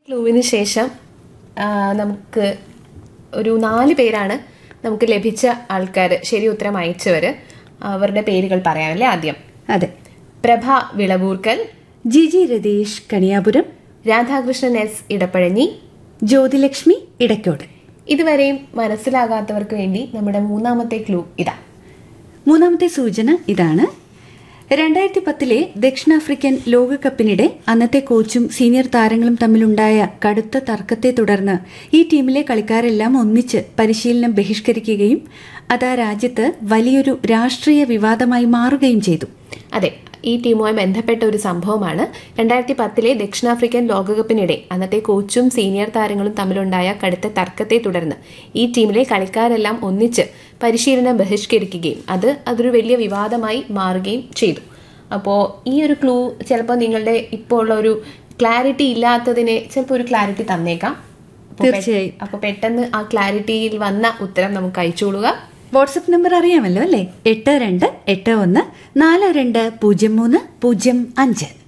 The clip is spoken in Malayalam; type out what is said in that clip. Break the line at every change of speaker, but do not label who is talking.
ക്ലൂവിന് ശേഷം ആ, നമുക്ക് ഒരു നാല് പേരാണ് നമുക്ക് ലഭിച്ച ആൾക്കാർ ശരി ഉത്തരം അയച്ചവർ അവരുടെ പേരുകൾ പറയാമല്ലേ ആദ്യം
അതെ
Prabha Vilavoorkal
G G Ratheesh Kaniyapuram
Radhakrishnan S Edappazhanji
Jyothilakshmi Edaikode
ഇതുവരെയും മനസ്സിലാകാത്തവർക്ക് വേണ്ടി നമ്മുടെ മൂന്നാമത്തെ ക്ലൂ ഇതാ
മൂന്നാമത്തെ സൂചന ഇതാണ് രണ്ടായിരത്തി പത്തിലെ ദക്ഷിണാഫ്രിക്കൻ ലോകകപ്പിനിടെ അന്നത്തെ കോച്ചും സീനിയർ താരങ്ങളും തമ്മിലുണ്ടായ കടുത്ത തർക്കത്തെ തുടർന്ന് ഈ ടീമിലെ കളിക്കാരെല്ലാം ഒന്നിച്ച് പരിശീലനം ബഹിഷ്കരിക്കുകയും അത് ആ രാജ്യത്ത് വലിയൊരു രാഷ്ട്രീയ വിവാദമായി മാറുകയും ചെയ്തു
അതെ ഈ ടീമുമായി ബന്ധപ്പെട്ട ഒരു സംഭവമാണ് രണ്ടായിരത്തി പത്തിലെ ദക്ഷിണാഫ്രിക്കൻ ലോകകപ്പിനിടെ അന്നത്തെ കോച്ചും സീനിയർ താരങ്ങളും തമ്മിലുണ്ടായ കടുത്ത തർക്കത്തെ തുടർന്ന് ഈ ടീമിലെ കളിക്കാരെല്ലാം ഒന്നിച്ച് പരിശീലനം ബഹിഷ്കരിക്കുകയും അത് അതൊരു വലിയ വിവാദമായി മാറുകയും ചെയ്തു അപ്പോൾ ഈ ഒരു ക്ലൂ ചിലപ്പോൾ നിങ്ങളുടെ ഇപ്പോൾ ഉള്ള ഒരു ക്ലാരിറ്റി ഇല്ലാത്തതിനെ ചിലപ്പോൾ ഒരു ക്ലാരിറ്റി തന്നേക്കാം അപ്പോൾ പെ-
തീർച്ചയായും.
അപ്പോൾ പെട്ടെന്ന് ആ ക്ലാരിറ്റിയിൽ വന്ന ഉത്തരം നമുക്ക് അയച്ചുകൊള്ളുക
വാട്സപ്പ് നമ്പർ അറിയാമല്ലോ അല്ലേ എട്ട് രണ്ട് എട്ട് ഒന്ന് നാല് രണ്ട് പൂജ്യം മൂന്ന് പൂജ്യം അഞ്ച്